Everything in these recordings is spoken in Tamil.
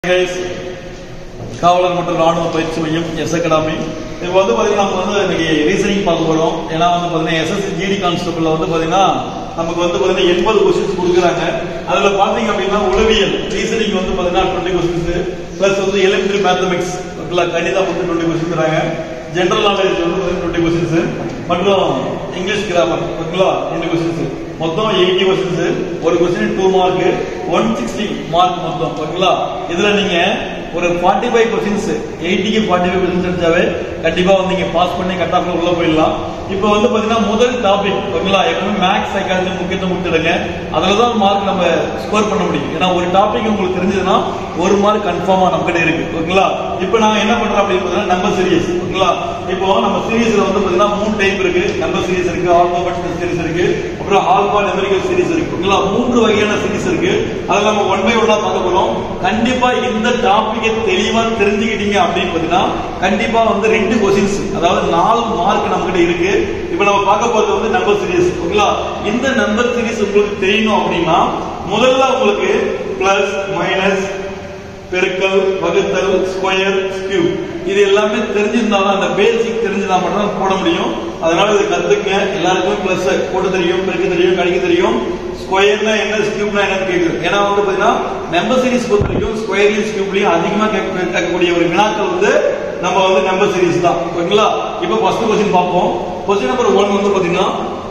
guys. காவலர் மற்றும் ராணுவ பயிற்சி மையம் எஸ் அகாடமி இப்போ வந்து பார்த்தீங்கன்னா நம்ம வந்து இன்னைக்கு ரீசனிங் பார்க்க போகிறோம் ஏன்னா வந்து பார்த்தீங்கன்னா எஸ்எஸ்சி ஜிடி கான்ஸ்டபிளில் வந்து பார்த்தீங்கன்னா நமக்கு வந்து பார்த்தீங்கன்னா எண்பது கொஸ்டின்ஸ் கொடுக்குறாங்க அதில் பார்த்தீங்க அப்படின்னா உளவியல் ரீசனிங் வந்து பார்த்தீங்கன்னா டுவெண்ட்டி கொஸ்டின்ஸ் ப்ளஸ் வந்து எலிமெண்ட்ரி மேத்தமெட்டிக்ஸ் ஓகேங்களா கணிதம் வந்து டுவெண்ட்டி கொஸ்டின் தராங்க ஜென்ரல் நாலேஜ் வந்து டுவெண்ட்டி கொஸ்டின்ஸ் மற்றும் இங்கிலீஷ் கிராமர் ஓகேங்களா டுவெண்ட்டி கொஸ்டின்ஸ் மொத்தம் எயிட்டி கொஸ்டின்ஸ் ஒரு question two mark one sixty mark மொத்தம் ஓகேங்களா இதுல நீங்க ஒரு ஃபார்ட்டி ஃபைவ் கொஸ்டின்ஸ் எயிட்டிக்கு ஃபார்ட்டி ஃபைவ் கொஸ்டின்ஸ் எடுத்தாவே கண்டிப்பா வந்து நீங்க பாஸ் பண்ணி கட் ஆஃப்ல உள்ள போயிடலாம் இப்போ வந்து பாத்தீங்கன்னா முதல் டாபிக் ஓகேங்களா எப்பவுமே மேக்ஸ் சைக்காலஜி முக்கியத்துவம் கொடுத்துடுங்க அதுல தான் மார்க் நம்ம ஸ்கோர் பண்ண முடியும் ஏன்னா ஒரு டாபிக் உங்களுக்கு தெரிஞ்சதுன்னா ஒரு மார்க் கன்ஃபார்மா நம்ம கிட்ட இருக்கு ஓகேங்களா இப்போ நான் என்ன பண்றேன் அப்படின்னு பார்த்தீங்கன்னா நம்பர் சீரிஸ் ஓகேங்களா இப்போ நம்ம சீரிஸ்ல வந்து பாத்தீங்கன்னா மூணு டைப் இருக்கு நம்பர் சீரிஸ் இருக்கு ஆல்பாபெட் சீரிஸ் இருக்கு அப்புறம் ஆல்பா நெமரிக்கல் சீரிஸ் இருக்கு ஓகேங்களா மூன்று வகையான சீரிஸ் இருக்கு அதுல நம்ம ஒன் பை ஒன்னா பார்க்க போறோம் கண்டிப்பா இந்த டாபிக்கை தெளிவா தெரிஞ்சுக்கிட்டீங்க அப்படின்னு பாத்தீங்கன்னா கண்டிப்பா வந்து ரெண்டு கொஸ்டின்ஸ் அதாவது நாலு மார்க் நம்ம கிட்ட இருக்கு இப்போ நம்ம பார்க்க போறது வந்து நம்பர் சீரிஸ் ஓகேங்களா இந்த நம்பர் சீரிஸ் உங்களுக்கு தெரியணும் அப்படின்னா முதல்ல உங்களுக்கு பிளஸ் மைனஸ் பெருக்கல் வகுத்தல் ஸ்கொயர் கியூப் இது எல்லாமே தெரிஞ்சிருந்தாலும் அந்த பேசிக் தெரிஞ்சிருந்தா மட்டும் தான் போட முடியும் அதனால இதை கத்துக்க எல்லாருக்குமே பிளஸ் போட தெரியும் பெருக்க தெரியும் கழிக்க தெரியும் ஸ்கொயர்னா என்ன கியூப்னா என்ன கேட்குது ஏன்னா வந்து பாத்தீங்கன்னா நம்பர் சீரிஸ் பொறுத்த வரைக்கும் ஸ்கொயர்லயும் கியூப்லயும் அதிகமா கேட்க- கேட்கக்கூடிய ஒரு வினாக்கள் வந்து நம்ம வந்து நம்பர் சீரிஸ் தான் ஓகேங்களா இப்போ ஃபர்ஸ்ட் கொஸ்டின் பார்ப்போம் கொஸ்டின் நம்பர் ஒன் வந்து பாத்தீங்கன்னா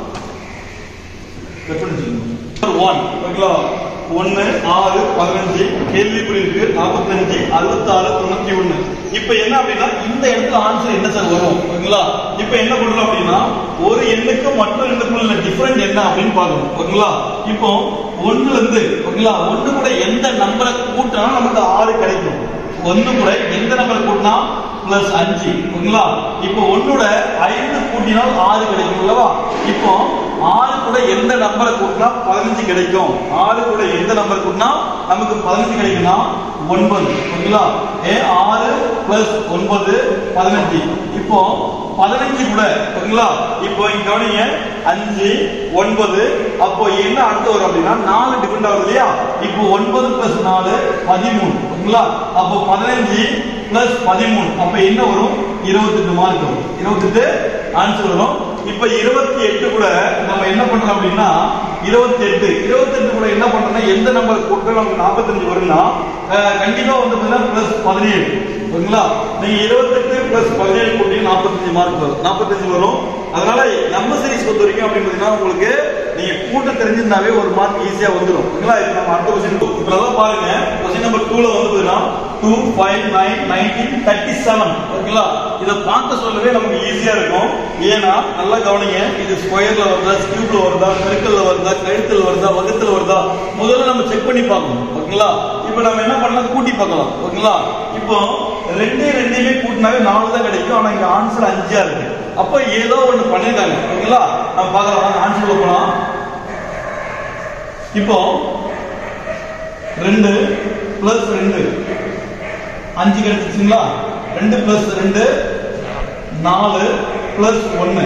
ஒன் ஓகேங்களா ஒன்னு ஆறு பதினஞ்சு கேள்விக்குறி இருக்கு நாற்பத்தஞ்சு அறுபத்தாறு தொண்ணூத்தி ஒண்ணு இப்ப என்ன அப்படின்னா இந்த இடத்துல ஆன்சர் என்ன சார் வரும் ஓகேங்களா இப்ப என்ன பண்றோம் அப்படின்னா ஒரு எண்ணுக்கு மற்றொரு எண்ணுக்குள்ள டிஃபரண்ட் என்ன அப்படின்னு பார்க்கணும் ஓகேங்களா இப்போ ஒண்ணுல இருந்து ஓகேங்களா ஒண்ணு கூட எந்த நம்பரை கூட்டினா நமக்கு ஆறு கிடைக்கும் ஒண்ணு கூட எந்த நம்பர் கூட்டினா பிளஸ் அஞ்சு ஓகேங்களா இப்போ ஒன்னோட ஐந்து கூட்டினால் ஆறு கிடைக்கும் அல்லவா இப்போ ஆறு கூட எந்த நம்பரை கூட்டினா பதினஞ்சு கிடைக்கும் ஆறு கூட எந்த நம்பர் கூட்டினா நமக்கு பதினஞ்சு கிடைக்கும்னா ஒன்பது ஓகேங்களா ஏ ஆறு பிளஸ் ஒன்பது பதினஞ்சு இப்போ பதினஞ்சு கூட ஓகேங்களா இப்போ இங்க கவனிங்க அஞ்சு ஒன்பது அப்போ என்ன அடுத்து வரும் அப்படின்னா நாலு டிஃபரெண்ட் ஆகுது இல்லையா இப்போ ஒன்பது பிளஸ் நாலு பதிமூணு ஓகேங்களா அப்போ பதினஞ்சு பிளஸ் பதிமூணு அப்ப என்ன வரும் இருபத்தெட்டு மார்க் வரும் இருபத்தெட்டு ஆன்சர் வரும் இப்ப இருபத்தி எட்டு கூட நம்ம என்ன பண்றோம் அப்படின்னா இருபத்தி எட்டு இருபத்தி எட்டு கூட என்ன பண்றோம்னா எந்த நம்பர் போட்டு நமக்கு நாற்பத்தஞ்சு வரும்னா அஹ், கண்டிப்பா வந்து பாத்தீங்கன்னா பிளஸ் பதினேழு ஓகேங்களா நீங்க இருபத்தெட்டு பிளஸ் பதினேழு போட்டீங்க நாற்பத்தஞ்சு மார்க் வரும் நாற்பத்தஞ்சு வரும் அதனால நம்பர் சீரிஸ் பொறுத்த வரைக்கும் அப்படின்னு பாத்தீங்கன்னா உங்களுக்கு நீங்க கூட்ட தெரிஞ்சிருந்தாவே ஒரு மார்க் ஈஸியா வந்துடும் ஓகேங்களா இப்போ நம்ம அடுத்த கொஸ்டின் இப்போ அதான் பாருங்க கொஸ்டின் நம்பர் டூல வந்து பாத்தீங்கன்னா two five nine nineteen thirty seven ஓகேங்களா இதை பார்க்க சொல்லவே நமக்கு ஈஸியா இருக்கும் ஏன்னா நல்லா கவனிங்க இது ஸ்கொயர்ல வருதா கியூப்ல வருதா பெருக்கல்ல வருதா கழுத்துல வருதா வகுத்துல வருதா முதல்ல நம்ம செக் பண்ணி பார்க்கணும் ஓகேங்களா இப்போ நம்ம என்ன பண்ணலாம் கூட்டி பார்க்கலாம் ஓகேங்களா இப்போ ரெண்டே ரெண்டையுமே கூட்டினாவே நாலு தான் கிடைக்கும் ஆனா இங்க ஆன்சர் அஞ்சா இருக்கு அப்போ ஏதோ ஒண்ணு பண்ணிருக்காங்க ஓகேங்களா நம்ம பார்க்கலாம் ஆன்சர் போகலாம் இப்போ ரெண்டு பிளஸ் ரெண்டு அஞ்சு கிடைச்சிச்சுங்களா ரெண்டு பிளஸ் ரெண்டு நாலு பிளஸ் ஒன்னு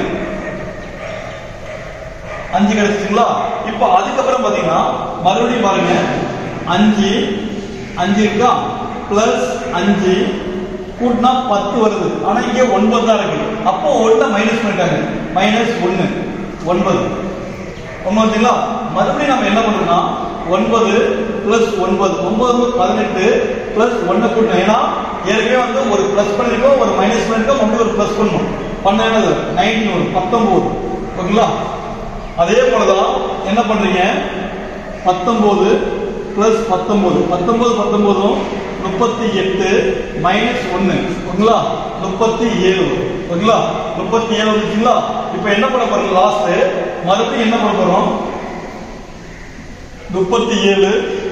அஞ்சு கிடைச்சிச்சுங்களா இப்போ அதுக்கப்புறம் பாத்தீங்கன்னா மறுபடியும் பாருங்க அஞ்சு அஞ்சு இருக்கா பிளஸ் அஞ்சு கூட்டினா பத்து வருது ஆனா இங்க ஒன்பது தான் இருக்கு அப்போ ஒன்ன மைனஸ் பண்ணிட்டாங்க மைனஸ் ஒன்னு ஒன்பது ஒன்பதுங்களா மறுபடியும் நம்ம என்ன பண்றோம்னா ஒன்பது பிளஸ் ஒன்பது ஒன்பது பதினெட்டு பிளஸ் ஒன்னு கூட்டணும் ஏன்னா ஏற்கனவே வந்து ஒரு பிளஸ் பண்ணிருக்கோம் ஒரு மைனஸ் பண்ணிருக்கோம் ஒன்று ஒரு பிளஸ் பண்ணணும் பண்ண என்னது நைன்டீன் வரும் பத்தொன்பது ஓகேங்களா அதே போலதான் என்ன பண்றீங்க பத்தொன்பது பிளஸ் பத்தொன்பது பத்தொன்பது பத்தொன்பதும் முப்பத்தி எட்டு மைனஸ் ஒன்னு ஓகேங்களா முப்பத்தி ஏழு ஓகேங்களா முப்பத்தி ஏழு வந்துச்சுங்களா இப்போ என்ன பண்ண போறோம் லாஸ்ட் மறுபடியும் என்ன பண்ண போறோம் முப்பத்தி ஏழு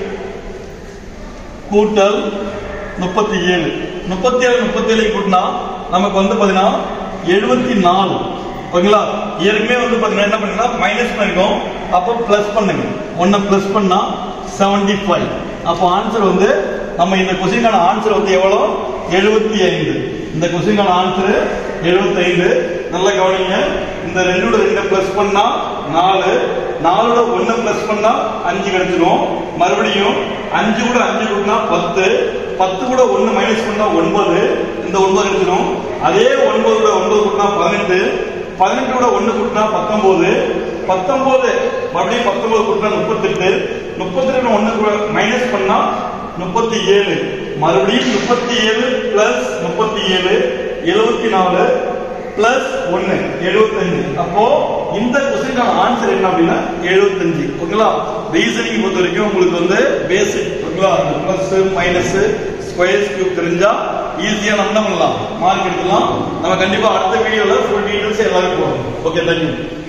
கூட்டல் முப்பத்தி ஏழு முப்பத்தி ஏழு முப்பத்தி ஏழு கூட்டினா நமக்கு வந்து பாத்தீங்கன்னா எழுபத்தி நாலு ஓகேங்களா ஏற்கனவே வந்து பாத்தீங்கன்னா என்ன பண்ணுங்க மைனஸ் பண்ணிருக்கோம் அப்போ பிளஸ் பண்ணுங்க ஒன்ன பிளஸ் பண்ணா செவன்டி ஃபைவ் அப்போ ஆன்சர் வந்து நம்ம இந்த கொஸ்டினுக்கான ஆன்சர் வந்து எவ்வளோ எழுபத்தி ஐந்து இந்த கொஸ்டினுக்கான ஆன்சர் எழுபத்தி ஐந்து நல்லா கவனிங்க இந்த ரெண்டோட ரெண்டு பிளஸ் பண்ணா நாலு நாலோட ஒண்ணு பிளஸ் பண்ணா அஞ்சு கிடைச்சிரும் மறுபடியும் அஞ்சு கூட அஞ்சு கூட்டினா பத்து பத்து கூட ஒன்னு மைனஸ் பண்ணா ஒன்பது இந்த ஒன்பது கிடைச்சிடும் அதே ஒன்பது கூட ஒன்பது கூட்டினா பதினெட்டு பதினெட்டு கூட ஒன்னு கூட்டினா பத்தொன்பது பத்தொன்பது மறுபடியும் பத்தொன்பது கூட்டினா முப்பத்தெட்டு முப்பத்தி ரெண்டு ஒன்னு கூட மைனஸ் பண்ணா முப்பத்தி ஏழு மறுபடியும் முப்பத்தி ஏழு பிளஸ் முப்பத்தி ஏழு எழுபத்தி நாலு பிளஸ் ஒன்னு எழுபத்தஞ்சு அப்போ இந்த கொஸ்டினுக்கான ஆன்சர் என்ன அப்படின்னா எழுபத்தஞ்சு ஓகேங்களா ரீசனிங் பொறுத்த வரைக்கும் உங்களுக்கு வந்து பேசிக் ஓகேங்களா பிளஸ் மைனஸ் ஸ்கொயர் கியூப் தெரிஞ்சா ஈஸியா நம்ம என்ன பண்ணலாம் மார்க் எடுக்கலாம் நம்ம கண்டிப்பா அடுத்த வீடியோல ஃபுல் டீடைல்ஸ் எல்லாமே போடுறோம் ஓகே தேங்க்யூ